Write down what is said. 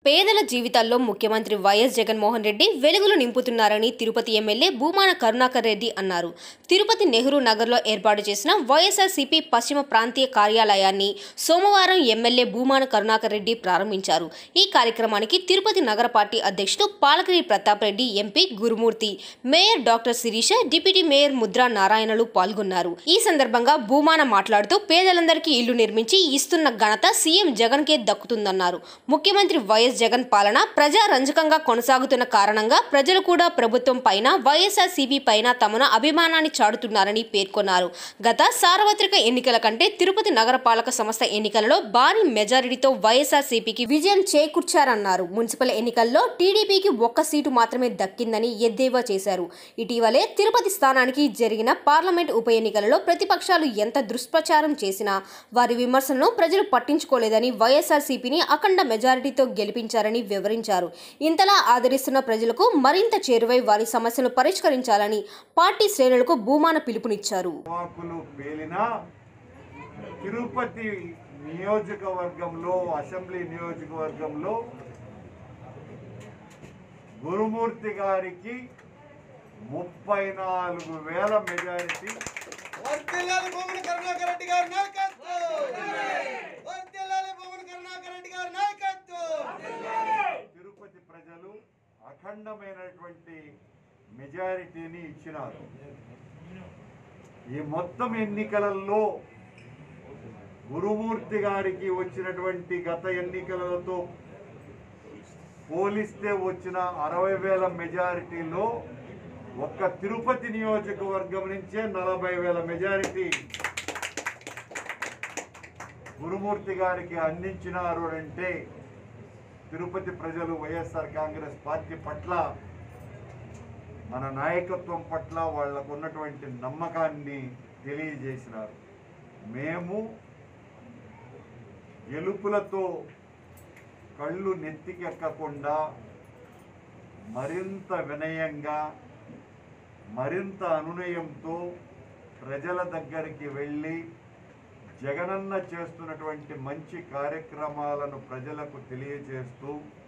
పేదల జీవితాల్లో ముఖ్యమంత్రి వైఎస్ జగన్మోహన్ రెడ్డి వెలుగులు నింపుతున్నారని తిరుపతి ఎమ్మెల్యే భూమాన కరుణాకర్ రెడ్డి అన్నారు తిరుపతి నెహ్రూ నగర్లో ఏర్పాటు చేసిన వైఎస్ఆర్సీపీ పశ్చిమ ప్రాంతీయ కార్యాలయాన్ని సోమవారం ఎమ్మెల్యే భూమాన కరుణాకర్ రెడ్డి ప్రారంభించారు ఈ కార్యక్రమానికి తిరుపతి నగర పార్టీ అధ్యక్షుడు Palakari Pratap Reddy MP Gurumurthy mayor doctor Sirisha deputy mayor Mudra నారాయణలు పాల్గొన్నారు ఈ సందర్భంగా భూమాన మాట్లాడుతూ పేదలందరికీ ఇల్లు నిర్మించి ఇస్తున్న ఘనత సీఎం జగన్కే దక్కుతుందన్నారు ముఖ్యమంత్రి వైఎస్ జగన్ పాలన ప్రజా రంజకంగా కొనసాగుతున్న కారణంగా ప్రజలు కూడా ప్రభుత్వం పైన వైఎస్ఆర్ సిపి పైన తమను అభిమానాన్ని చాటుతున్నారని పేర్కొన్నారు గత సార్వత్రిక ఎన్నికల కంటే తిరుపతి నగరపాలక సంస్థ ఎన్నికలలో భారీ మెజారిటీతో వైఎస్ఆర్ సిపికి విజయం చేకూర్చారన్నారు మున్సిపల్ ఎన్నికల్లో టీడీపీకి ఒక్క సీటు మాత్రమే దక్కిందని ఎద్దేవా చేశారు ఇటీవలే తిరుపతి స్థానానికి జరిగిన పార్లమెంట్ ఉప ఎన్నికలలో ప్రతిపక్షాలు ఎంత దుష్ప్రచారం చేసినా వారి విమర్శలను ప్రజలు పట్టించుకోలేదని వైఎస్ఆర్ సిపిని అఖండ మెజారిటీతో గెలిపించారని వివరించారు ఇంతలా ఆదరిస్తున్న ప్రజలకు మరింత చేరువై వారి సమస్యలు పరిష్కరించాలని పార్టీ శ్రేణులకు భూమాన పిలుపునిచ్చారు వాకులు పేలిన తిరుపతి నియోజకవర్గంలో అసెంబ్లీ నియోజకవర్గంలో గురుమూర్తి గారికి ముప్పై నాలుగు వేల మెజారిటీ వర్ధిల్లాలి భూమన కరుణాకర్ రెడ్డి గారి నాయకత్వం వర్ధిల్లాలి భూమన కరుణాకర్ రెడ్డి గారి నాయకత్వం తిరుపతి ప్రజలు అఖండమైనటువంటి మెజారిటీని ఇచ్చినారు ఈ మొత్తం ఎన్నికలలో గురుమూర్తి గారికి వచ్చినటువంటి గత ఎన్నికలతో పోలిస్తే వచ్చిన అరవై వేల మెజారిటీలో ఒక్క తిరుపతి నియోజకవర్గం నుంచే నలభై వేల మెజారిటీ గురుమూర్తి గారికి అందించినారు అంటే తిరుపతి ప్రజలు వైఎస్ఆర్ కాంగ్రెస్ పార్టీ పట్ల మన నాయకత్వం పట్ల వాళ్ళకు ఉన్నటువంటి నమ్మకాన్ని తెలియజేసినారు మేము గెలుపులతో కళ్ళు నెత్తికెక్కకుండా మరింత వినయంగా మరింత అనునయంతో ప్రజల దగ్గరికి వెళ్ళి జగనన్న చేస్తున్నటువంటి మంచి కార్యక్రమాలను ప్రజలకు తెలియజేస్తూ